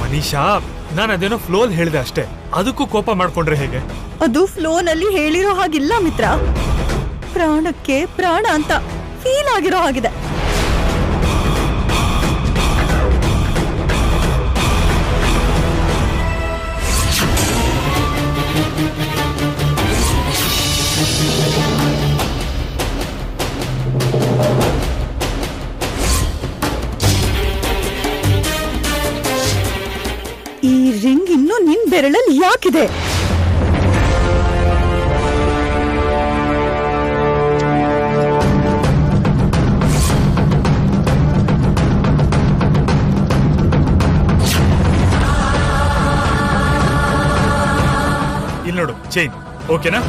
ಮನೀಷಾ ನಾನು ಅದೇನೋ ಫ್ಲೋಲ್ ಹೇಳಿದೆ ಅಷ್ಟೇ ಅದಕ್ಕೂ ಕೋಪ ಮಾಡ್ಕೊಂಡ್ರೆ ಹೇಗೆ ಅದು ಫ್ಲೋನಲ್ಲಿ ಹೇಳಿರೋ ಹಾಗಿಲ್ಲ ಮಿತ್ರ ಪ್ರಾಣಕ್ಕೆ ಪ್ರಾಣ ಅಂತ ಫೀಲ್ ಆಗಿರೋ ಹಾಗಿದೆ ಈ ರಿಂಗ್ ಇನ್ನು ನಿನ್ ಬೆರಳಲ್ಲಿ ಯಾಕಿದೆ ಇಲ್ಲಿ ನೋಡು ಚೈನ್ ಓಕೆನಾ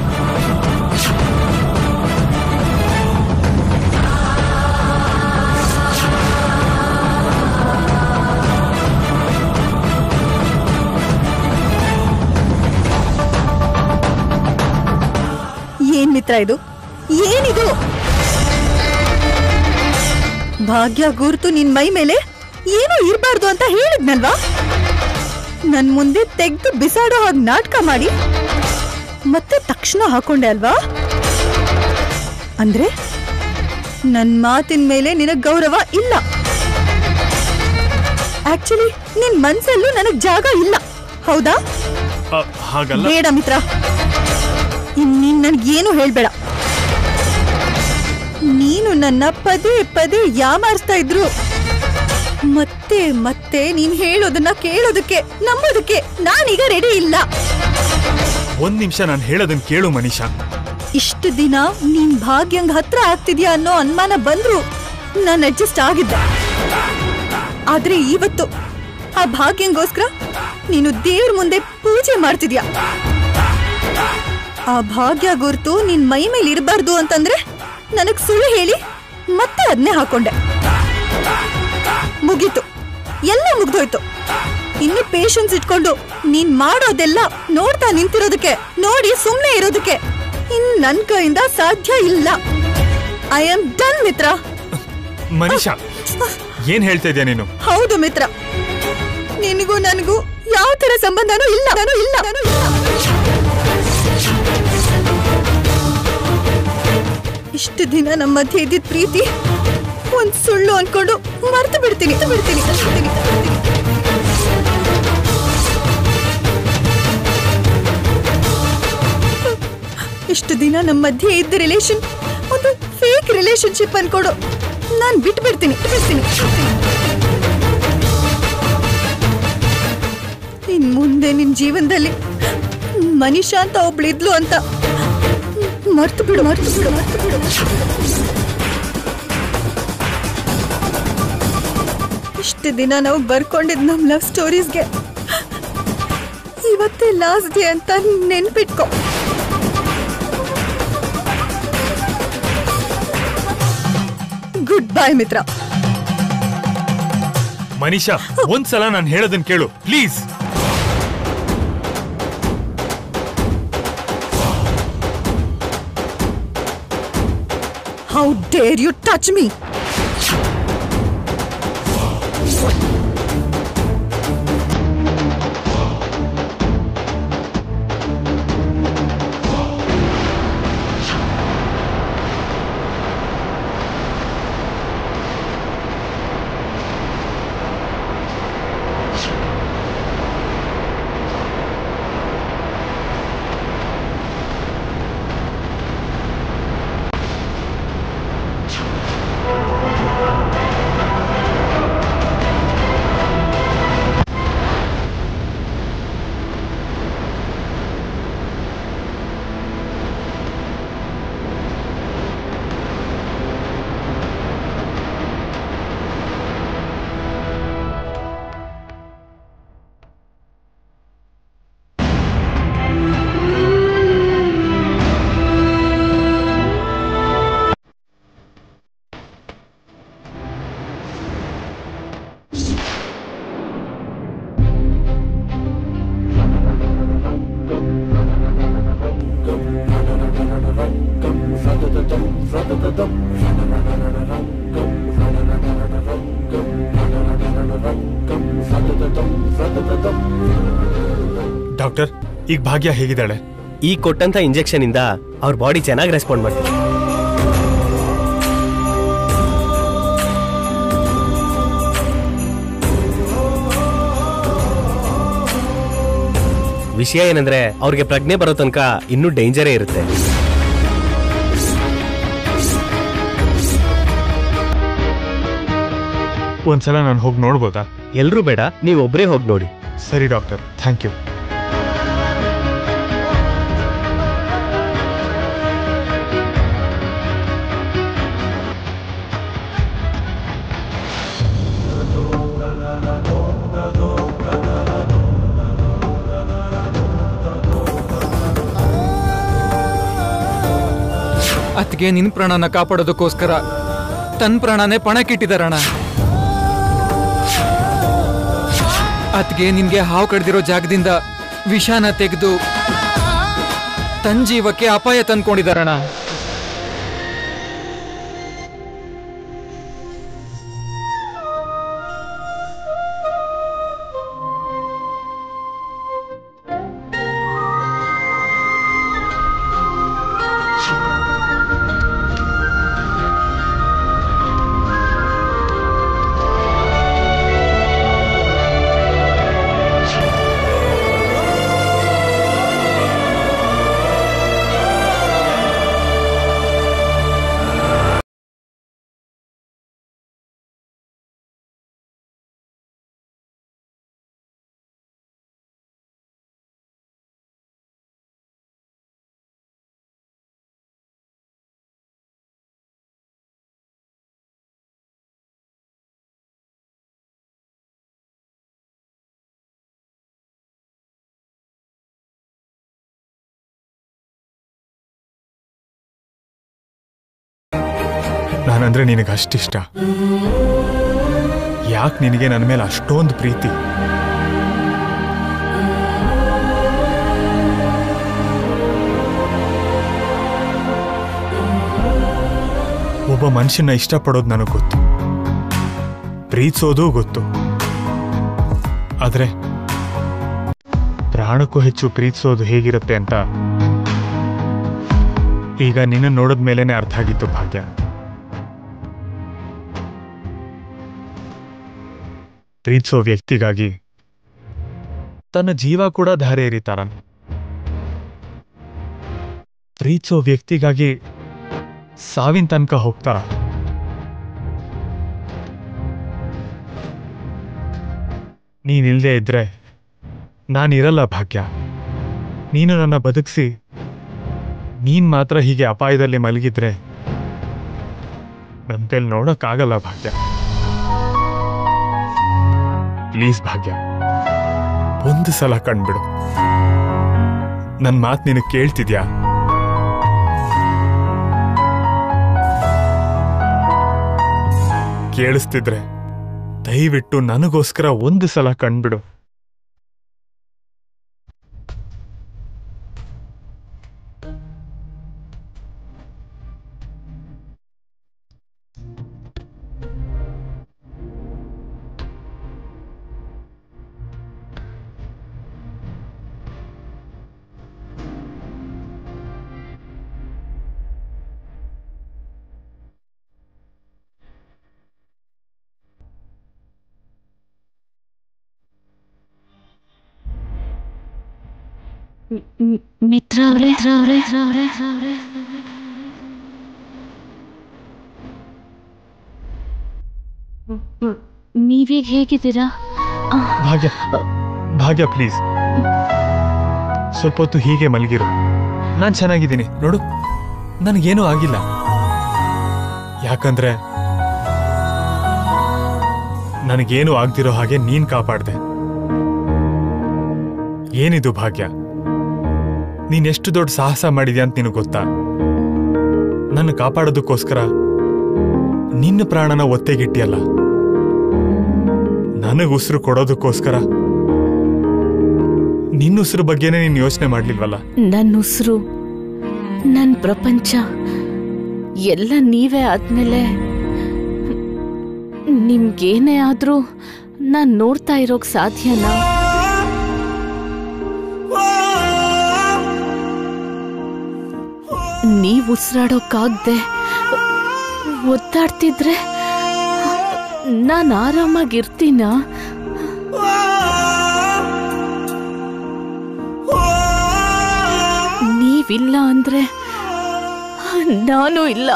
ಏನ್ ಮಿತ್ರ ಇದು ಏನಿದು ಭಾಗ್ಯ ಗುರುತು ನಿನ್ ಮೈ ಮೇಲೆ ಏನೂ ಇರಬಾರ್ದು ಅಂತ ಹೇಳಿದ್ನಲ್ವಾ ನನ್ ಮುಂದೆ ತೆಗ್ದು ಬಿಸಾಡೋ ಹಾಗೆ ನಾಟಕ ಮಾಡಿ ಮತ್ತೆ ತಕ್ಷಣ ಹಾಕೊಂಡೆ ಅಲ್ವಾ ಅಂದ್ರೆ ನನ್ ಮಾತಿನ ಮೇಲೆ ನಿನಗ್ ಗೌರವ ಇಲ್ಲ ಆಕ್ಚುಲಿ ನಿನ್ ಮನ್ಸಲ್ಲೂ ನನಗ್ ಜಾಗ ಇಲ್ಲ ಹೌದಾ ಅ, ಹಾಗಲ್ಲ ಬೇಡ ಮಿತ್ರ ಇನ್ ನೀನ್ ನನ್ಗೇನು ಹೇಳ್ಬೇಡ ನೀನು ನನ್ನ ಪದೇ ಪದೇ ಯಾಮಾರಿಸ್ತಾ ಇದ್ರು ಮತ್ತೆ ಮತ್ತೆ ನೀನ್ ಹೇಳೋದನ್ನ ಕೇಳೋದಕ್ಕೆ ನಂಬೋದಕ್ಕೆ ನಾನೀಗ ರೆಡಿ ಇಲ್ಲ ಒಂದ್ ನಿಮಿಷ ನಾನು ಹೇಳೋದನ್ನ ಕೇಳು ಮನೀಷಾ ಇಷ್ಟು ದಿನ ನೀನ್ ಭಾಗ್ಯಂಗ್ ಹತ್ರ ಆಗ್ತಿದ್ಯಾ ಅನ್ನೋ ಅನುಮಾನ ಬಂದ್ರು ನಾನು ಅಡ್ಜಸ್ಟ್ ಆಗಿದ್ದೆ ಆದ್ರೆ ಇವತ್ತು ಆ ಭಾಗ್ಯಂಗೋಸ್ಕರ ನೀನು ದೇವ್ರ ಮುಂದೆ ಪೂಜೆ ಮಾಡ್ತಿದ್ಯಾ ಆ ಭಾಗ್ಯ ಗುರ್ತು ನಿನ್ ಮೈ ಮೇಲೆ ಇರಬಾರ್ದು ಅಂತಂದ್ರೆ ನನಗ್ ಸುಳ್ಳು ಹೇಳಿ ಮತ್ತೆ ಅದನ್ನೇ ಹಾಕೊಂಡೆ ಮುಗೀತು ಎಲ್ಲ ಮುಗ್ದೋಯ್ತು ಇನ್ನು ಪೇಷನ್ಸ್ ಇಟ್ಕೊಂಡು ನೀನ್ ಮಾಡೋದೆಲ್ಲ ನೋಡ್ತಾ ನಿಂತಿರೋದಕ್ಕೆ ನೋಡಿ ಸುಮ್ನೆ ಇರೋದಕ್ಕೆ ಇನ್ ನನ್ ಕೈಯಿಂದ ಸಾಧ್ಯ ಇಲ್ಲ I am done Mitra Manisha ಏನ್ ಹೇಳ್ತಾ ಇದೀಯ ನೀನು ಹೌದು ಮಿತ್ರ ನಿನಗೂ ನನಗೂ ಯಾವ ತರ ಸಂಬಂಧನೂ ಇಲ್ಲ ನಾನು ಇಲ್ಲ ನಾನು ಇಲ್ಲ ಇಷ್ಟು ದಿನ ನಮ್ಮ ಮಧ್ಯೆ ಇದ್ದಿದ್ ಪ್ರೀತಿ ಒಂದ್ ಸುಳ್ಳು ಅನ್ಕೊಂಡು ಮರ್ತು ಬಿಡ್ತೀನಿ ಬಿಡ್ತೀನಿ ಬಿಡ್ತೀನಿ ಇಷ್ಟು ದಿನ ನಮ್ಮ ಮಧ್ಯೆ ಇದ್ದ ರಿಲೇಶನ್ ಒಂದು ಫೇಕ್ ರಿಲೇಶನ್ಶಿಪ್ ಅನ್ಕೊಡು ನಾನ್ ಬಿಟ್ಟು ಬಿಡ್ತೀನಿ ಬಿಡ್ತೀನಿ ಇನ್ ಮುಂದೆ ನಿನ್ ಜೀವನದಲ್ಲಿ ಮನಿಷಾ ಅಂತ ಒಬ್ಳಿದ್ಲು ಅಂತ ಮರ್ತು ಬಿಡು ಮರ್ತು ಬಿಡು ಮರ್ತು ಬಿಡು ಇಷ್ಟು ದಿನ ನಾವು ಬರ್ಕೊಂಡಿದ್ ನಮ್ ಲವ್ ಸ್ಟೋರೀಸ್ಗೆ ಇವತ್ತೇ ಲಾಸ್ಟ್ ಡೇ ಅಂತ ನೆನ್ಪಿಟ್ಕೊ ಗುಡ್ ಬೈ ಮಿತ್ರ ಮನೀಷಾ ಒಂದ್ಸಲ ನಾನು ಹೇಳೋದನ್ನ ಕೇಳು please how dare you touch me doctor ಈಗ ಭಾಗ್ಯ ಹೇಗಿದ್ದಾಳೆ ಈ ಕೊಟ್ಟಂತ ಇಂಜೆಕ್ಷನ್ ಇಂದ ಅವ್ರ ಬಾಡಿ ಚೆನ್ನಾಗಿ ರೆಸ್ಪಾಂಡ್ ಮಾಡ್ತಿದೆ ವಿಷಯ ಏನಂದ್ರೆ ಅವ್ರಿಗೆ ಪ್ರಜ್ಞೆ ಬರೋ ತನಕ ಇನ್ನೂ ಡೇಂಜರೇ ಇರುತ್ತೆ ಒಂದ್ಸಲ ನಾನು ಹೋಗಿ ನೋಡ್ಬೋದಾ ಎಲ್ರೂ ಬೇಡ ನೀವು ಒಬ್ಬರೇ ಹೋಗಿ ನೋಡಿ ಸರಿ ಡಾಕ್ಟರ್ ಥ್ಯಾಂಕ್ ಯು ಅತ್ಗೆ ನಿನ್ ಪ್ರಾಣನ ಕಾಪಾಡೋದಕ್ಕೋಸ್ಕರ ತನ್ನ ಪ್ರಾಣನೇ ಪಣಕ್ಕಿಟ್ಟಿದಾರಣ ಅತ್ಗೆ ನಿನ್ಗೆ ಹಾವು ಕಡ್ದಿರೋ ಜಾಗದಿಂದ ವಿಷಾನ ತೆಗೆದು ತನ್ನ ಜೀವಕ್ಕೆ ಅಪಾಯ ತಂದ್ಕೊಂಡಿದಾರಣ ನಾನಂದ್ರೆ ನಿನಗೆ ಅಷ್ಟಿಷ್ಟ ಯಾಕೆ ನಿನಗೆ ನನ್ನ ಮೇಲೆ ಅಷ್ಟೊಂದು ಪ್ರೀತಿ ಒಬ್ಬ ಮನುಷ್ಯನ ಇಷ್ಟಪಡೋದು ನನಗೆ ಗೊತ್ತು ಪ್ರೀತಿಸೋದು ಗೊತ್ತು ಆದ್ರೆ ಪ್ರಾಣಕ್ಕೂ ಹೆಚ್ಚು ಪ್ರೀತಿಸೋದು ಹೇಗಿರುತ್ತೆ ಅಂತ ಈಗ ನಿನ್ನ ನೋಡಿದ ಮೇಲೇನೆ ಅರ್ಥ ಆಗಿತ್ತು ಭಾಗ್ಯ ಪ್ರೀತಿಸೋ ವ್ಯಕ್ತಿಗಾಗಿ ತನ್ನ ಜೀವ ಕೂಡ ಧಾರೆ ಎರಿತಾರ ಪ್ರೀತಿಸೋ ವ್ಯಕ್ತಿಗಾಗಿ ಸಾವಿನ ತನಕ ಹೋಗ್ತಾರ ನೀನಿಲ್ದೇ ಇದ್ರೆ ನಾನಿರಲ್ಲ ಭಾಗ್ಯ ನೀನು ನನ್ನ ಬದುಕಿಸಿ ನೀನ್ ಮಾತ್ರ ಹೀಗೆ ಅಪಾಯದಲ್ಲಿ ಮಲಗಿದ್ರೆ ನನ್ನ ಕೈಲಿ ನೋಡೋಕ್ಕಾಗಲ್ಲ ಭಾಗ್ಯ ಪ್ಲೀಸ್ ಭಾಗ್ಯ ಒಂದು ಸಲ ಕಣ್ಬಿಡು ನನ್ನ ಮಾತು ನಿನಗೆ ಕೇಳ್ತಿದ್ಯಾ ಕೇಳಿಸ್ತಿದ್ರೆ ದಯವಿಟ್ಟು ನನಗೋಸ್ಕರ ಒಂದು ಸಲ ಕಣ್ಬಿಡು ಮಿತ್ರ ಅವ್ರೆ ಅವ್ರೆ ಅವ್ರೆ ನೀವೀಗ ಹೇಗಿದ್ದೀರಾ ಭಾಗ್ಯ ಭಾಗ್ಯ ಪ್ಲೀಸ್ ಸ್ವಲ್ಪ ಹೊತ್ತು ಹೀಗೆ ಮಲಗಿರು ನಾನು ಚೆನ್ನಾಗಿದ್ದೀನಿ ನೋಡು ನನಗೇನೂ ಆಗಿಲ್ಲ ಯಾಕಂದ್ರೆ ನನಗೇನು ಆಗ್ದಿರೋ ಹಾಗೆ ನೀನ್ ಕಾಪಾಡ್ದೆ ಏನಿದು ಭಾಗ್ಯ ನೀನ್ ಎಷ್ಟು ದೊಡ್ಡ ಸಾಹಸ ಮಾಡಿದ್ಯಾ ಅಂತ ನಿನಗೆ ಗೊತ್ತಾ ನನ್ನ ಕಾಪಾಡೋದಕ್ಕೋಸ್ಕರ ನಿನ್ನ ಪ್ರಾಣನ ಒತ್ತೆಗಿಟ್ಟಿಯಲ್ಲ ನನಗೆ ಉಸಿರು ಕೊಡೋದಕ್ಕೋಸ್ಕರ ನಿನ್ನ ಉಸಿರು ಬಗ್ಗೆನೇ ನೀನು ಯೋಚನೆ ಮಾಡ್ಲಿಲ್ವಲ್ಲ ನನ್ನ ಉಸಿರು ನನ್ನ ಪ್ರಪಂಚ ಎಲ್ಲ ನೀವೇ ಆದ್ಮೇಲೆ ನಿಮ್ಗೇನೇ ಆದ್ರೂ ನಾನ್ ನೋಡ್ತಾ ಇರೋಕ್ ಸಾಧ್ಯನಾ Whoa! ನೀವ್ ಉಸಿರಾಡೋಕ್ಕಾಗ್ದೆ ಒದ್ದಾಡ್ತಿದ್ರೆ ನಾನ್ ಆರಾಮಾಗಿರ್ತೀನ ನೀವಿಲ್ಲ ಅಂದ್ರೆ ನಾನು ಇಲ್ಲ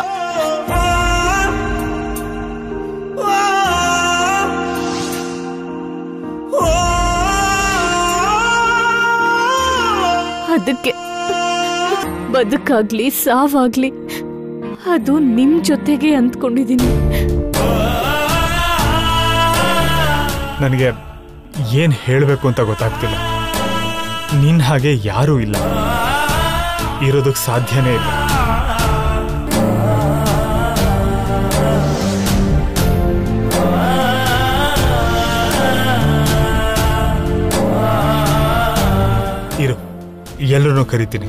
ಅದಕ್ಕೆ ಬದುಕಾಗ್ಲಿ ಸಾವಾಗ್ಲಿ ಅದು ನಿಮ್ ಜೊತೆಗೆ ಅಂದ್ಕೊಂಡಿದೀನಿ ನನಗೆ ಏನ್ ಹೇಳಬೇಕು ಅಂತ ಗೊತ್ತಾಗ್ತಿಲ್ಲ ನಿನ್ ಹಾಗೆ ಯಾರೂ ಇಲ್ಲ ಇರೋದಕ್ಕೆ ಸಾಧ್ಯನೇ ಇಲ್ಲ ಇರು ಎಲ್ಲರನ್ನೂ ಕರಿತೀನಿ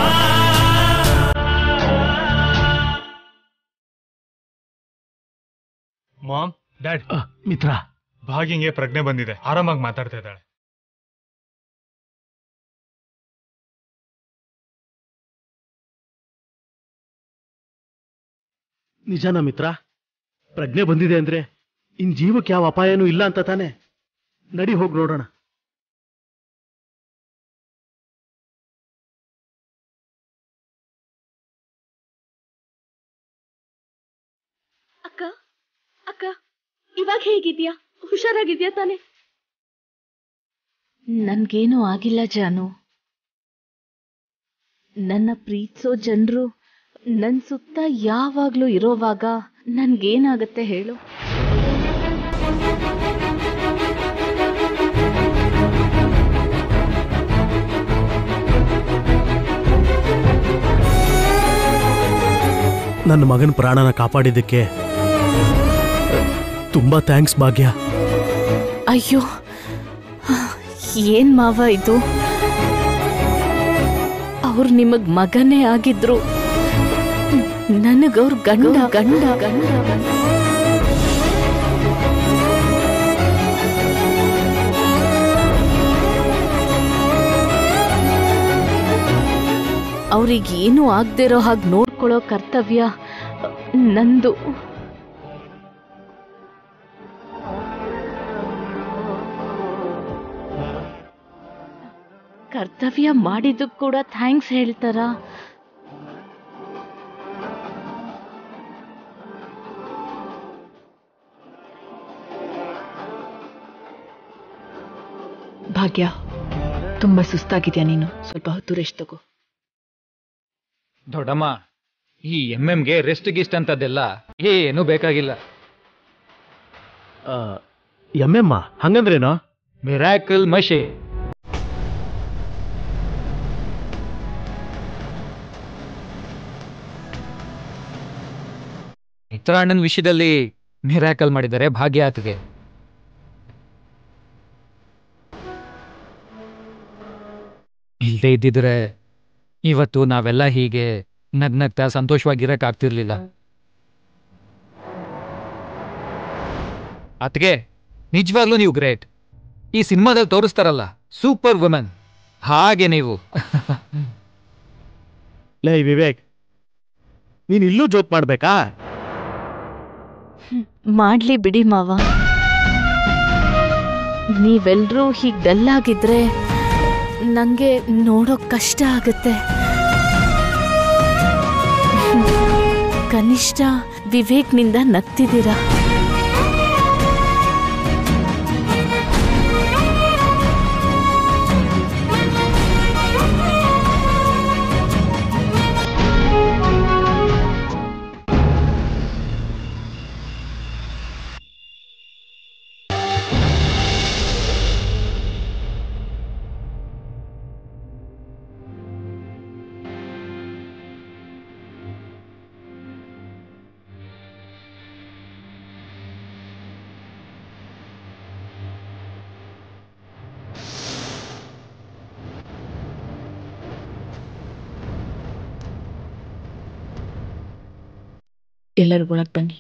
ಮಾಮ್ ಡ್ಯಾಡ್ ಮಿತ್ರ ಭಾಗಿಂಗೆ ಪ್ರಜ್ಞೆ ಬಂದಿದೆ ಆರಾಮಾಗಿ ಮಾತಾಡ್ತಾ ಇದ್ದಾಳೆ ನಿಜಾನ ಮಿತ್ರ ಪ್ರಜ್ಞೆ ಬಂದಿದೆ ಅಂದ್ರೆ ಇನ್ ಜೀವಕ್ಕೆ ಯಾವ ಅಪಾಯನೂ ಇಲ್ಲ ಅಂತ ತಾನೆ ನಡಿ ಹೋಗಿ ನೋಡೋಣ ಅಕ್ಕ ಅಕ್ಕ ಇವಾಗ ಹೇಗಿದ್ಯಾ ಹುಷಾರಾಗಿದ್ಯಾ ತಾನೆ ನನ್ಗೇನು ಆಗಿಲ್ಲ ಜಾನು ನನ್ನ ಪ್ರೀತಿಸೋ ಜನರು ನನ್ ಸುತ್ತ ಯಾವಾಗ್ಲೂ ಇರೋವಾಗ ನನ್ಗೇನಾಗತ್ತೆ ಹೇಳು ನನ್ನ ಮಗನ ಪ್ರಾಣನ ಕಾಪಾಡಿದ್ದಕ್ಕೆ ತುಂಬಾ ಥ್ಯಾಂಕ್ಸ್ ಭಾಗ್ಯ ಅಯ್ಯೋ ಏನ್ ಮಾವ ಇದು ಅವ್ರು ನಿಮಗ್ ಮಗನೇ ಆಗಿದ್ರು ನನಗವ್ರ ಗಂಡ ಗಂಡ ಗಂಡ ಅವ್ರಿಗೆ ಏನೂ ಆಗ್ದಿರೋ ಹಾಗೆ ನೋಡ್ಕೊಳ್ಳೋ ಕರ್ತವ್ಯ ನಂದು ಕರ್ತವ್ಯ ಮಾಡಿದ್ದಕ್ಕೆ ಕೂಡ ಥ್ಯಾಂಕ್ಸ್ ಹೇಳ್ತಾರಾ ಭಾಗ್ಯ ತುಂಬಾ ಸುಸ್ತಾಗಿದ್ಯಾ ನೀನು ಸ್ವಲ್ಪ ಹೊತ್ತು ರೆಸ್ಟ್ ತಗೋ ದೊಡ್ಡಮ್ಮ ಈ ಎಂ ಎಂಗೆ ರೆಸ್ಟ್ ಗಿಸ್ಟ್ ಅಂತದೆಲ್ಲ ಏನು ಬೇಕಾಗಿಲ್ಲ ಎಮ್ಮೆಮ್ಮ ಹಂಗಂದ್ರೇನೋ ಮಿರಾಕಲ್ ಮಷೆ ಮಿತ್ರಣ್ಣನ ವಿಷಯದಲ್ಲಿ ಮಿರಾಕಲ್ ಮಾಡಿದ್ದಾರೆ ಭಾಗ್ಯ ಆತಗೆ ಇಲ್ಲದೆ ಇದ್ದಿದ್ರೆ ಇವತ್ತು ನಾವೆಲ್ಲ ಹೀಗೆ ನಗ್ನಗ್ತಾ ಸಂತೋಷವಾಗಿರಕ್ ಆಗ್ತಿರ್ಲಿಲ್ಲ ಅತ್ಗೆ ನಿಜವಾಗ್ಲೂ ನೀವು ಗ್ರೇಟ್ ಈ ಸಿನಿಮಾದಲ್ಲಿ ತೋರಿಸ್ತಾರಲ್ಲ ಸೂಪರ್ ವುಮೆನ್ ಹಾಗೆ ನೀವು ಲೇ ವಿವೇಕ್ ನೀನ್ ಇಲ್ಲೂ ಜೋಕ್ ಮಾಡ್ಬೇಕಾ ಮಾಡ್ಲಿ ಬಿಡಿ ಮಾವ ನೀವೆಲ್ರೂ ಹೀಗ್ ಡಲ್ ಆಗಿದ್ರೆ ನಂಗೆ ನೋಡೋಕ್ ಕಷ್ಟ ಆಗುತ್ತೆ ಕನಿಷ್ಠ ವಿವೇಕ್ನಿಂದ ನಗ್ತಿದ್ದೀರಾ ಎಲ್ಲರೂ ಒಳಗ್ ಬನ್ನಿ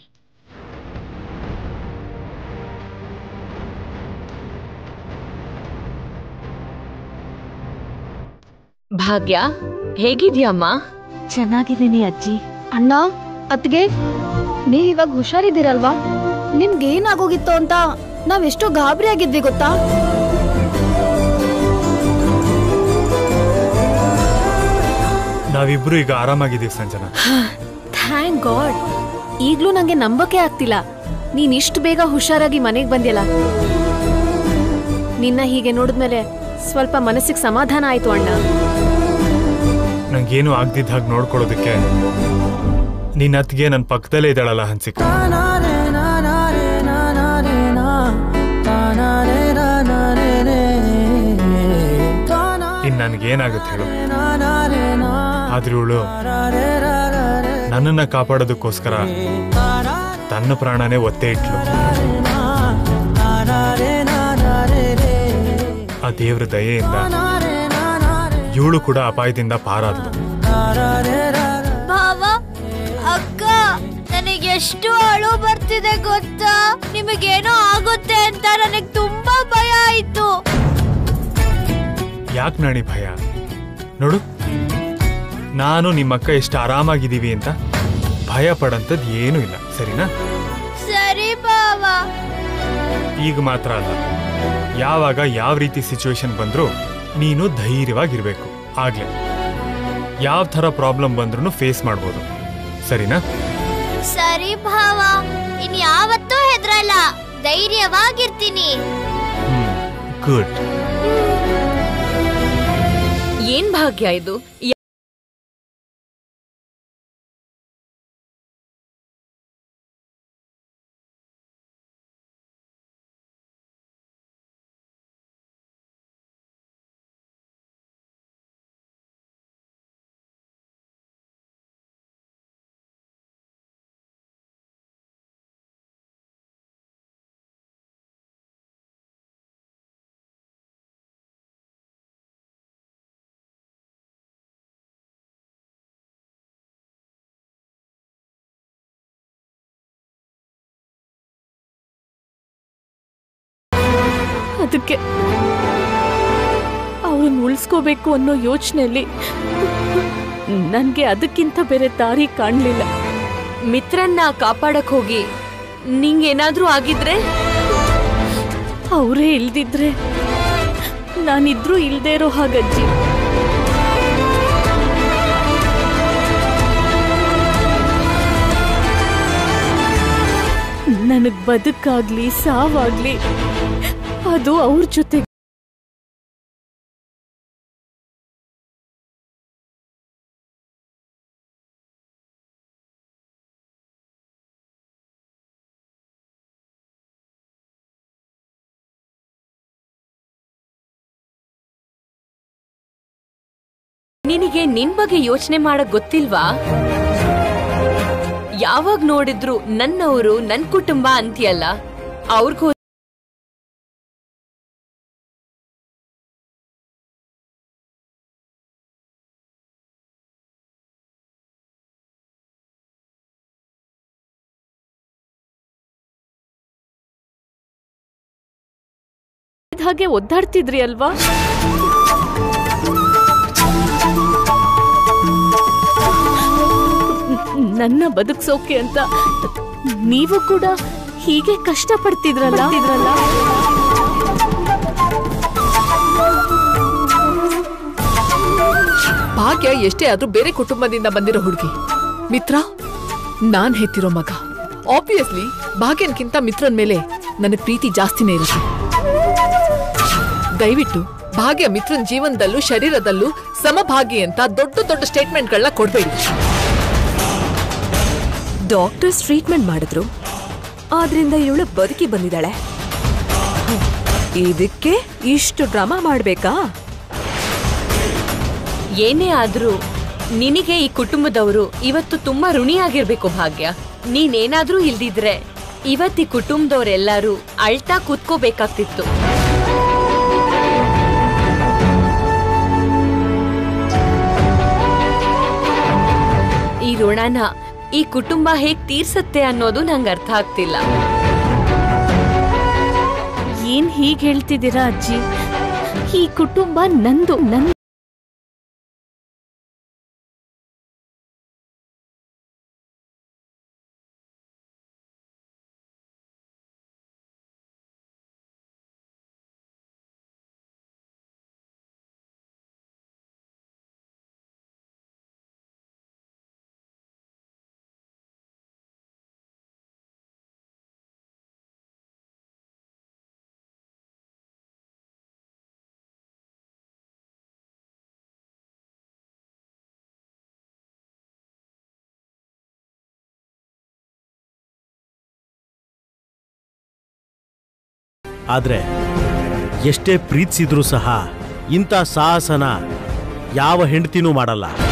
ಭಾಗ್ಯ ಹೇಗಿದ್ಯಮ್ಮ ಚೆನ್ನಾಗಿದ್ದೀನಿ ಅಜ್ಜಿ ಅಣ್ಣ ಅತ್ಗೆ ನೀವ್ ಇವಾಗ ಹುಷಾರಿದ್ದೀರಲ್ವಾ ನಿಮ್ಗೆ ಏನಾಗೋಗಿತ್ತು ಅಂತ ನಾವೆಷ್ಟೋ ಗಾಬರಿ ಆಗಿದ್ವಿ ಗೊತ್ತಾ ನಾವಿಬ್ರು ಈಗ ಆರಾಮಾಗಿದ್ದೀವಿ ಸಂಜನಾ ಥ್ಯಾಂಕ್ ಗಾಡ್ ಈಗ್ಲೂ ನಂಗೆ ನಂಬಕ್ಕೆ ಆಗ್ತಿಲ್ಲ ನೀನ್ ಇಷ್ಟು ಬೇಗ ಹುಷಾರಾಗಿ ಮನೆಗ್ ಬಂದ್ಯಲ್ಲ ನಿನ್ನ ಹೀಗೆ ನೋಡಿದ್ಮೇಲೆ ಸ್ವಲ್ಪ ಮನಸ್ಸಿಗೆ ಸಮಾಧಾನ ಆಯ್ತು ಅಣ್ಣ ನಂಗೇನು ಆಗ್ದಿದ್ದ ಹಾಗೆ ನೋಡ್ಕೊಳ್ಳೋದಕ್ಕೆ ನಿನ್ನ ಅತ್ತಿಗೆ ನನ್ನ ಪಕ್ಕದಲ್ಲೇ ಇದ್ದಾಳಲ್ಲ ಹನ್ಸಿಕ ಇನ್ ನನ್ಗೇನಾಗುತ್ತೆ ಹೇಳು ಆದ್ರೆ ಇವಳು ನನ್ನನ್ನ ಕಾಪಾಡೋದಕ್ಕೋಸ್ಕರ ತನ್ನ ಪ್ರಾಣನೇ ಒತ್ತೆ ಇಟ್ಲು ಆ ದೇವ್ರ ದಯೆಯಿಂದ ಇವಳು ಕೂಡ ಅಪಾಯದಿಂದ ಪಾರಾದ್ಲು ಭಾವ ಅಕ್ಕ ನನಗೆ ಎಷ್ಟು ಅಳು ಬರ್ತಿದೆ ಗೊತ್ತಾ ನಿಮಗೇನೋ ಆಗುತ್ತೆ ಅಂತ ನನಗೆ ತುಂಬಾ ಭಯ ಆಯ್ತು ಯಾಕೆ ನಾಣಿ ಭಯ ನೋಡು ನಾನು ನಿಮ್ಮಕ್ಕ ಎಷ್ಟು ಆರಾಮಾಗಿದ್ದೀವಿ ಅಂತ ಭಯ ಪಡಂತದ್ ಏನೂ ಇಲ್ಲ ಸರಿನಾ ಸರಿ ಭಾವ ಈಗ ಮಾತ್ರ ಅಲ್ಲ ಯಾವಾಗ ಯಾವ ರೀತಿ ಸಿಚುವೇಶನ್ ಬಂದ್ರೂ ನೀನು ಧೈರ್ಯವಾಗಿರ್ಬೇಕು ಆಗ್ಲೇ ಯಾವ ಥರ ಪ್ರಾಬ್ಲಮ್ ಬಂದ್ರೂ ಫೇಸ್ ಮಾಡ್ಬೋದು ಸರಿನಾ ಸರಿ ಭಾವ ಇನ್ ಯಾವತ್ತೂ ಹೆದ್ರಲ್ಲ ಧೈರ್ಯವಾಗಿರ್ತೀನಿ ಹ್ಮ್ ಗುಡ್ ಏನ್ ಭಾಗ್ಯ ಇದು ಅದಕ್ಕೆ ಅವಳನ್ನ ಉಳಿಸ್ಕೋಬೇಕು ಅನ್ನೋ ಯೋಚನೆಯಲ್ಲಿ ನನ್ಗೆ ಅದಕ್ಕಿಂತ ಬೇರೆ ದಾರಿ ಕಾಣ್ಲಿಲ್ಲ ಮಿತ್ರನ್ನ ಕಾಪಾಡಕ್ ಹೋಗಿ ನಿಂಗೇನಾದ್ರೂ ಆಗಿದ್ರೆ ಅವರೇ ಇಲ್ದಿದ್ರೆ ನಾನಿದ್ರೂ ಇಲ್ದೇ ಇರೋ ಹಾಗಜ್ಜಿ ನನಗ್ ಬದುಕಾಗ್ಲಿ ಸಾವಾಗ್ಲಿ ಅದು ಅವ್ರ ಜೊತೆ ನಿನಗೆ ನಿನ್ ಬಗ್ಗೆ ಯೋಚನೆ ಮಾಡಕ್ ಗೊತ್ತಿಲ್ವಾ ಯಾವಾಗ ನೋಡಿದ್ರು ನನ್ನವರು ನನ್ ಕುಟುಂಬ ಅಂತೀಯಲ್ಲ ಅವ್ರಿಗೂ ಹಾಗೆ ಒದ್ದಾಡ್ತಿದ್ರಿ ಅಲ್ವಾ ನನ್ನ ಬದುಕ್ಸೋಕೆ ಅಂತ ನೀವು ಕೂಡ ಹೀಗೆ ಕಷ್ಟ ಪಡ್ತಿದ್ರಲ್ಲ ಭಾಗ್ಯ ಎಷ್ಟೇ ಆದ್ರೂ ಬೇರೆ ಕುಟುಂಬದಿಂದ ಬಂದಿರೋ ಹುಡುಗಿ ಮಿತ್ರ ನಾನ್ ಹೆತ್ತಿರೋ ಮಗ ಆಬ್ವಿಯಸ್ಲಿ ಭಾಗ್ಯನ್ಕಿಂತ ಮಿತ್ರನ್ ಮೇಲೆ ನನಗ್ ಪ್ರೀತಿ ಜಾಸ್ತಿನೇ ಇರುತ್ತೆ ದಯವಿಟ್ಟು ಭಾಗ್ಯ ಮಿತ್ರನ್ ಜೀವನದಲ್ಲೂ ಶರೀರದಲ್ಲೂ ಸಮಭಾಗಿ ಅಂತ ದೊಡ್ಡ ದೊಡ್ಡ ಸ್ಟೇಟ್ಮೆಂಟ್ಗಳನ್ನ ಕೊಡ್ಬೇಡಿ ಡಾಕ್ಟರ್ಸ್ ಟ್ರೀಟ್ಮೆಂಟ್ ಮಾಡಿದ್ರು ಆದ್ರಿಂದ ಇವಳು ಬದುಕಿ ಬಂದಿದ್ದಾಳೆ ಇದಕ್ಕೆ ಇಷ್ಟು ಡ್ರಾಮಾ ಮಾಡ್ಬೇಕಾ ಏನೇ ಆದ್ರೂ ನಿನಗೆ ಈ ಕುಟುಂಬದವರು ಇವತ್ತು ತುಂಬಾ ಋಣಿಯಾಗಿರ್ಬೇಕು ಭಾಗ್ಯ ನೀನೇನಾದ್ರೂ ಇಲ್ದಿದ್ರೆ ಇವತ್ತಿ ಕುಟುಂಬದವರೆಲ್ಲರೂ ಅಳ್ತಾ ಕೂತ್ಕೋಬೇಕಾಗ್ತಿತ್ತು ಈ ಋಣನ ಈ ಕುಟುಂಬ ಹೇಗ್ ತೀರ್ಸತ್ತೆ ಅನ್ನೋದು ನಂಗೆ ಅರ್ಥ ಆಗ್ತಿಲ್ಲ ಏನ್ ಹೀಗ್ ಹೇಳ್ತಿದ್ದೀರಾ ಅಜ್ಜಿ ಈ ಕುಟುಂಬ ನಂದು ನನ್ ಆದ್ರೆ ಎಷ್ಟೇ ಪ್ರೀತಿಸಿದ್ರೂ ಸಹ ಇಂಥ ಸಾಹಸನ ಯಾವ ಹೆಂಡತಿನೂ ಮಾಡಲ್ಲ